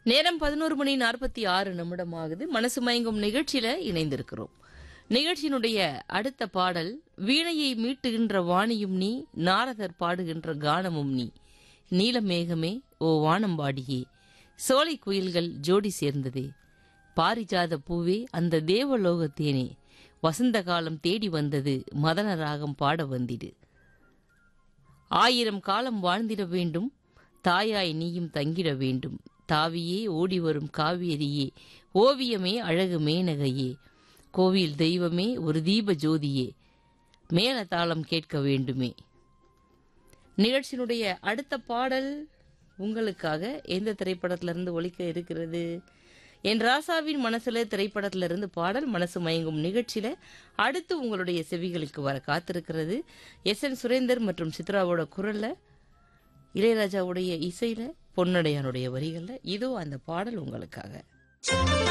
நேரம் பதினோரு மணி நாற்பத்தி ஆறு நிமிடம் ஆகுது மனசு மயங்கும் நிகழ்ச்சியில இணைந்திருக்கிறோம் நிகழ்ச்சியினுடைய அடுத்த பாடல் வீணையை மீட்டுகின்ற வாணியும் நீ நாரதர் பாடுகின்ற கானமும் நீ நீலமேகமே ஓ வானம்பாடியே சோலை குயில்கள் ஜோடி சேர்ந்ததே பாரிஜாத பூவே அந்த தேவலோகத்தேனே வசந்த காலம் தேடி வந்தது மதன ராகம் பாட வந்திடு ஆயிரம் காலம் வாழ்ந்திட வேண்டும் தாயாய் நீயும் தங்கிட வேண்டும் தாவியே ஓடி வரும் காவேரியே ஓவியமே அழகு மேனகையே கோவில் தெய்வமே ஒரு தீப ஜோதியே மேல தாளம் கேட்க வேண்டுமே நிகழ்ச்சியினுடைய அடுத்த பாடல் உங்களுக்காக எந்த திரைப்படத்திலிருந்து ஒலிக்க இருக்கிறது என் ராசாவின் மனசுல திரைப்படத்திலிருந்து பாடல் மனசு மயங்கும் நிகழ்ச்சியில அடுத்து உங்களுடைய செவிகளுக்கு வர காத்திருக்கிறது எஸ் என் சுரேந்தர் மற்றும் சித்ராவோட குரல்ல இளையராஜாவுடைய இசையில பொன்னடையானுடைய வரிகள்ல இதோ அந்த பாடல் உங்களுக்காக